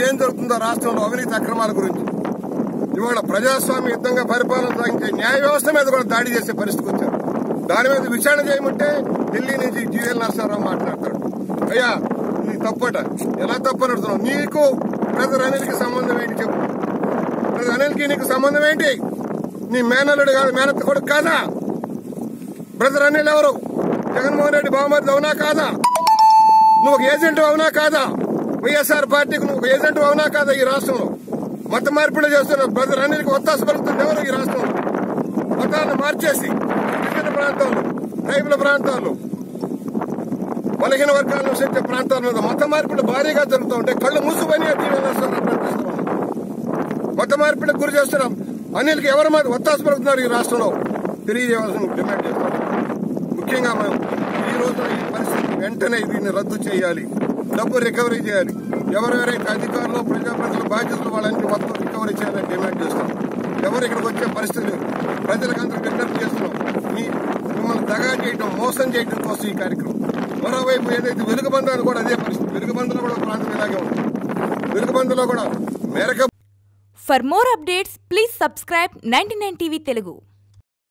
ఏం జరుగుతుందో రాష్ట్రంలో అవినీతి అక్రమాల గురించి ఇవాళ ప్రజాస్వామ్యయుతంగా పరిపాలన సాగించే న్యాయ వ్యవస్థ మీద కూడా దాడి చేసే పరిస్థితికి వచ్చారు దాని మీద విచారణ చేయమంటే ఢిల్లీ నుంచి జీవీఎల్ నరసింహారావు మాట్లాడతాడు అయ్యా ఇది తప్పట ఎలా తప్పని అడుగుతున్నావు నీకు బ్రదర్ అనిల్కి సంబంధం ఏంటి చెప్పు బ్రదర్ అనిల్కి నీకు సంబంధం ఏంటి నీ మేనల్లుడు కాదు మేనత్త కొడుకు కాదా బ్రదర్ అనిల్ ఎవరు జగన్మోహన్ రెడ్డి బహుమతి అవునా కాదా నువ్వు ఒక ఏజెంట్ అవునా కాదా వైఎస్ఆర్ పార్టీకి నువ్వు ఒక ఏజెంట్ అవునా కాదా ఈ రాష్ట్రంలో మత మార్పిడి చేస్తున్న బ్రదర్ అనిల్కి ఒత్తాస పలుకుతుంది ఎవరు ఈ రాష్ట్రంలో మతాన్ని మార్చేసి గిరిజన ప్రాంతాల్లో ట్రైబల్ ప్రాంతాల్లో బలహీన వర్గాలను నివసించే ప్రాంతాల మీద మత మార్పిడి భారీగా జరుగుతూ ఉంటే కళ్ళు మూసుకొని మత మార్పిడికి గురి చేస్తున్నాం అనిల్కి ఎవరి మీద ఒత్తాస పలుకుతున్నారు ఈ రాష్ట్రంలో తెలియజేయాల్సిన డిమాండ్ చేస్తున్నాం ముఖ్యంగా మనం ఈ రోజున ఈ పరిస్థితి వెంటనే దీన్ని రద్దు చేయాలి డబ్బు రికవరీ చేయాలి ఎవరెవరైతే అధికారులు ప్రజాప్రతినిధుల బాధ్యతలు వాళ్ళని మొత్తం రికవరీ చేయాలని డిమాండ్ చేస్తాం ఎవరు ఇక్కడికి వచ్చే పరిస్థితి లేదు ప్రజలకు అందరూ విజ్ఞప్తి చేస్తున్నాం మీ మిమ్మల్ని దగా చేయడం మోసం చేయడం కోసం ఈ కార్యక్రమం మరోవైపు ఏదైతే వెలుగుబంధాలు కూడా అదే పరిస్థితి వెలుగుబంధంలో కూడా ప్రాంతం ఇలాగే ఉంది వెలుగుబంధంలో కూడా మేరకు For more updates, please subscribe 99 TV Telugu.